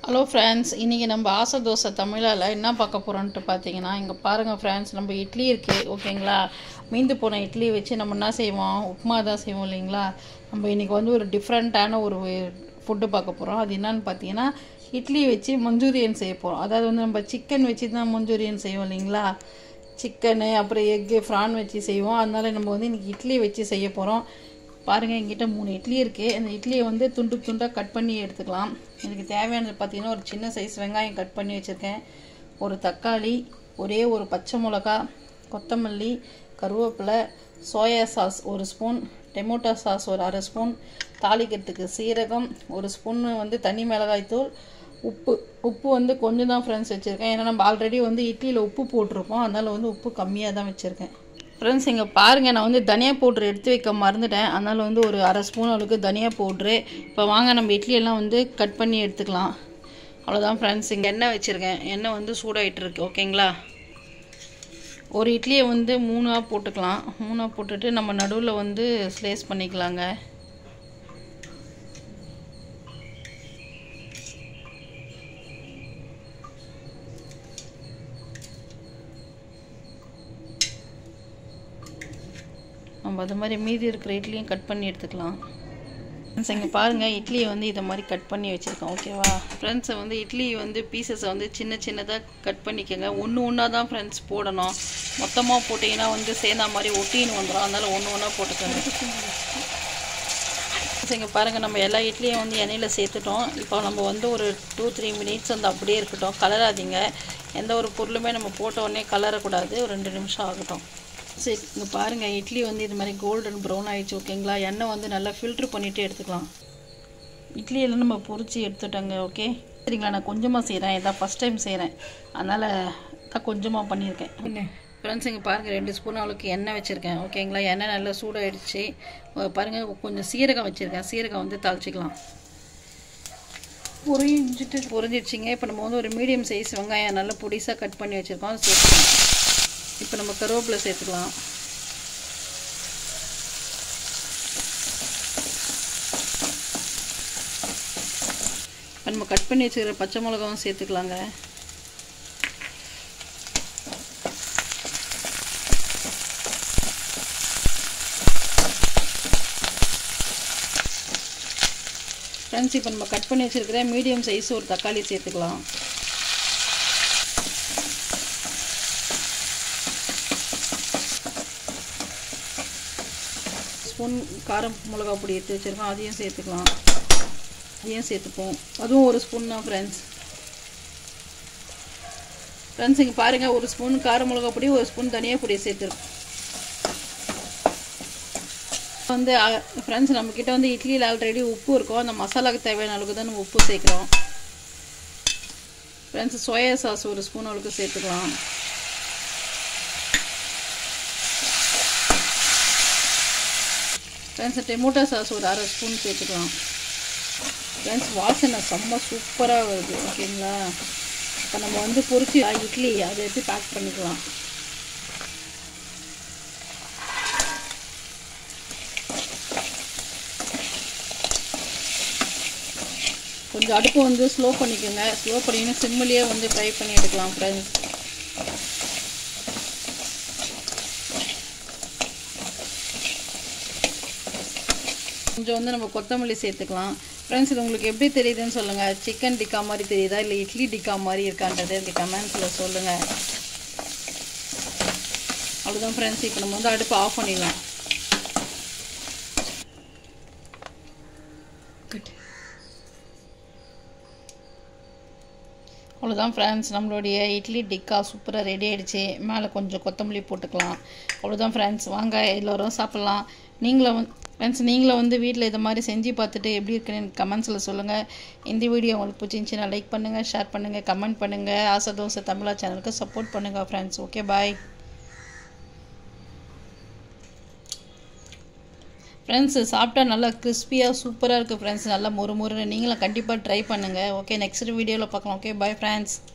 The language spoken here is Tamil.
ஹலோ ஃப்ரெண்ட்ஸ் இன்றைக்கி நம்ம ஆசை தோசை தமிழால் என்ன பார்க்க போகிறோன்ட்டு பார்த்தீங்கன்னா இங்கே பாருங்கள் ஃப்ரெண்ட்ஸ் நம்ம இட்லி இருக்குது ஓகேங்களா மீந்து போன இட்லி வச்சு நம்ம என்ன செய்வோம் உப்புமா தான் செய்வோம் இல்லைங்களா நம்ம இன்றைக்கி வந்து ஒரு டிஃப்ரெண்ட்டான ஒரு ஃபுட்டு பார்க்க போகிறோம் அது என்னன்னு பார்த்தீங்கன்னா இட்லி வச்சு மஞ்சூரியன் செய்ய போகிறோம் அதாவது வந்து நம்ம சிக்கன் வச்சு தான் மஞ்சூரியன் செய்வோம் இல்லைங்களா சிக்கனு அப்புறம் எக்கு ஃப்ரான் வச்சு செய்வோம் அதனால நம்ம வந்து இன்றைக்கி இட்லி வச்சு செய்ய போகிறோம் பாருங்கள் எங்கிட்ட மூணு இட்லி இருக்குது அந்த இட்லியை வந்து துண்டு துண்டாக கட் பண்ணி எடுத்துக்கலாம் எனக்கு தேவையானது பார்த்திங்கன்னா ஒரு சின்ன சைஸ் வெங்காயம் கட் பண்ணி வச்சுருக்கேன் ஒரு தக்காளி ஒரே ஒரு பச்சை மிளகா கொத்தமல்லி கருவேப்பிலை சோயா சாஸ் ஒரு ஸ்பூன் டொமேட்டோ சாஸ் ஒரு அரை ஸ்பூன் தாளிக்கிறதுக்கு சீரகம் ஒரு ஸ்பூன் வந்து தனி மிளகாய் தூள் உப்பு உப்பு வந்து கொஞ்சம் தான் ஃப்ரெண்ட்ஸ் வச்சுருக்கேன் ஏன்னா நம்ம ஆல்ரெடி வந்து இட்லியில் உப்பு போட்டிருப்போம் அதனால் வந்து உப்பு கம்மியாக தான் வச்சுருக்கேன் ஃப்ரெண்ட்ஸ் இங்கே பாருங்கள் நான் வந்து தனியா பவுட்ரு எடுத்து வைக்க மறந்துட்டேன் அதனால் வந்து ஒரு அரை ஸ்பூன் அளவுக்கு தனியா பவுட்ரு இப்போ வாங்க நம்ம இட்லியெல்லாம் வந்து கட் பண்ணி எடுத்துக்கலாம் அவ்வளோதான் ஃப்ரெண்ட்ஸ் இங்கே எண்ணெய் வச்சுருக்கேன் எண்ணெய் வந்து சூடாகிட்டு இருக்கு ஓகேங்களா ஒரு இட்லியை வந்து மூணாக போட்டுக்கலாம் மூணாக போட்டுட்டு நம்ம நடுவில் வந்து ஸ்லேஸ் பண்ணிக்கலாங்க நம்ம அது மாதிரி மீதி இருக்கிற இட்லியும் கட் பண்ணி எடுத்துக்கலாம் ஃப்ரெண்ட்ஸ் இங்கே பாருங்கள் இட்லியை வந்து இதை மாதிரி கட் பண்ணி வச்சுருக்கோம் ஓகேவா ஃப்ரெண்ட்ஸை வந்து இட்லி வந்து பீசஸை வந்து சின்ன சின்னதாக கட் பண்ணிக்கோங்க ஒன்று ஒன்றா தான் ஃப்ரெண்ட்ஸ் போடணும் மொத்தமாக போட்டிங்கன்னா வந்து சேர்ந்தா மாதிரி ஒட்டின்னு வந்துடும் அதனால் ஒன்று ஒன்றா போட்டுக்கோங்க இங்கே பாருங்கள் நம்ம எல்லா இட்லியும் வந்து எண்ணெயில் சேர்த்துட்டோம் இப்போ நம்ம வந்து ஒரு டூ த்ரீ மினிட்ஸ் வந்து அப்படியே இருக்கட்டும் கலராதிங்க எந்த ஒரு பொருளுமே நம்ம போட்ட உடனே கலரக்கூடாது ஒரு ரெண்டு நிமிஷம் ஆகட்டும் சரி இங்கே பாருங்கள் இட்லி வந்து இது மாதிரி கோல்டன் ப்ரௌன் ஆகிடுச்சு ஓகேங்களா எண்ணெய் வந்து நல்லா ஃபில்ட்ரு பண்ணிவிட்டு எடுத்துக்கலாம் இட்லியெல்லாம் நம்ம பொறிச்சு எடுத்துட்டோங்க ஓகே சரிங்களா நான் கொஞ்சமாக செய்கிறேன் இதான் ஃபஸ்ட் டைம் செய்கிறேன் அதனால் தான் கொஞ்சமாக பண்ணியிருக்கேன் ஃப்ரெண்ட்ஸ் இங்கே பாருங்கள் ரெண்டு ஸ்பூன் அளவுக்கு எண்ணெய் வச்சுருக்கேன் ஓகேங்களா எண்ணெய் நல்லா சூடாகிடுச்சு பாருங்கள் கொஞ்சம் சீரகம் வச்சுருக்கேன் சீரகம் வந்து தாளிச்சிக்கலாம் பொரிஞ்சிட்டு பொரிஞ்சிடுச்சிங்க இப்போ நம்ம வந்து ஒரு மீடியம் சைஸ் வெங்காயம் நல்லா பொடிசாக கட் பண்ணி வச்சுருக்கோம் சேர்த்துக்கலாம் இப்போ நம்ம கருவேப்பிலை சேர்த்துக்கலாம் இப்போ நம்ம கட் பண்ணி வச்சுக்கிற பச்சை மிளகாவும் சேர்த்துக்கலாங்க ஃப்ரெண்ட்ஸ் இப்போ நம்ம கட் பண்ணி வச்சுருக்கிற மீடியம் சைஸ் ஒரு தக்காளி சேர்த்துக்கலாம் ஸ்பூன் காரம் மிளகா பொடி எடுத்து வச்சுருக்கோம் அதையும் சேர்த்துக்கலாம் அதையும் சேர்த்துப்போம் அதுவும் ஒரு ஸ்பூன் தான் ஃப்ரெண்ட்ஸ் ஃப்ரெண்ட்ஸ் இங்கே பாருங்கள் ஒரு ஸ்பூன் கார மிளகா பொடி ஒரு ஸ்பூன் தனியாக பொடியை சேர்த்துருக்கோம் வந்து ஃப்ரெண்ட்ஸ் நம்மக்கிட்ட வந்து இட்லியில் ஆல்ரெடி உப்பு இருக்கும் அந்த மசாலாவுக்கு தேவையான அளவுக்கு தான் நம்ம உப்பு சேர்க்குறோம் ஃப்ரெண்ட்ஸ் சோயா சாஸ் ஒரு ஸ்பூன் அளவுக்கு சேர்த்துக்கலாம் ஃப்ரெண்ட்ஸ் டொமேட்டோ சாஸ் ஒரு அரை ஸ்பூன் சேர்த்துக்கலாம் ஃப்ரெண்ட்ஸ் வாசனை செம்ம சூப்பராக வருது ஓகேங்களா இப்போ நம்ம வந்து பொறிச்சு இட்லி அதை எடுத்து பேக் பண்ணிக்கலாம் கொஞ்சம் அடுப்பு வந்து ஸ்லோ பண்ணிக்கோங்க ஸ்லோ பண்ணிங்கன்னா சிம்மிலேயே வந்து ஃப்ரை பண்ணி எடுக்கலாம் ஃப்ரெண்ட்ஸ் கொஞ்சம் வந்து நம்ம கொத்தமல்லி சேர்த்துக்கலாம் ஃப்ரெண்ட்ஸ் இது உங்களுக்கு எப்படி தெரியுதுன்னு சொல்லுங்கள் சிக்கன் டிக்கா மாதிரி தெரியுதா இல்லை இட்லி டிக்கா மாதிரி இருக்கான்றது இந்த கமெண்ட்ஸில் சொல்லுங்கள் அவ்வளோதான் ஃப்ரெண்ட்ஸ் இப்போ நம்ம வந்து அடுப்பு ஆஃப் பண்ணிடலாம் அவ்வளோதான் ஃப்ரெண்ட்ஸ் நம்மளுடைய இட்லி டிக்கா சூப்பராக ரெடி ஆகிடுச்சு மேலே கொஞ்சம் கொத்தமல்லி போட்டுக்கலாம் அவ்வளோதான் ஃப்ரெண்ட்ஸ் வாங்க எல்லோரும் சாப்பிட்லாம் நீங்களும் வந்து ஃப்ரெண்ட்ஸ் நீங்களும் வந்து வீட்டில் இதை மாதிரி செஞ்சு பார்த்துட்டு எப்படி இருக்குன்னு கமெண்ட்ஸில் சொல்லுங்கள் இந்த வீடியோ உங்களுக்கு பிடிச்சிருந்துச்சின்னா லைக் பண்ணுங்கள் ஷேர் பண்ணுங்கள் கமெண்ட் பண்ணுங்கள் ஆசை தோசை தமிழா சேனலுக்கு சப்போர்ட் பண்ணுங்கள் ஃப்ரெண்ட்ஸ் ஓகே பாய் ஃப்ரெண்ட்ஸ் சாப்பிட்டா நல்லா கிறிஸ்பியாக சூப்பராக இருக்குது ஃப்ரெண்ட்ஸ் நல்லா மொறு மொறுன்னு நீங்களும் கண்டிப்பாக ட்ரை பண்ணுங்கள் ஓகே நெக்ஸ்ட் வீடியோவில் பார்க்கலாம் ஓகே பாய் ஃப்ரெண்ட்ஸ்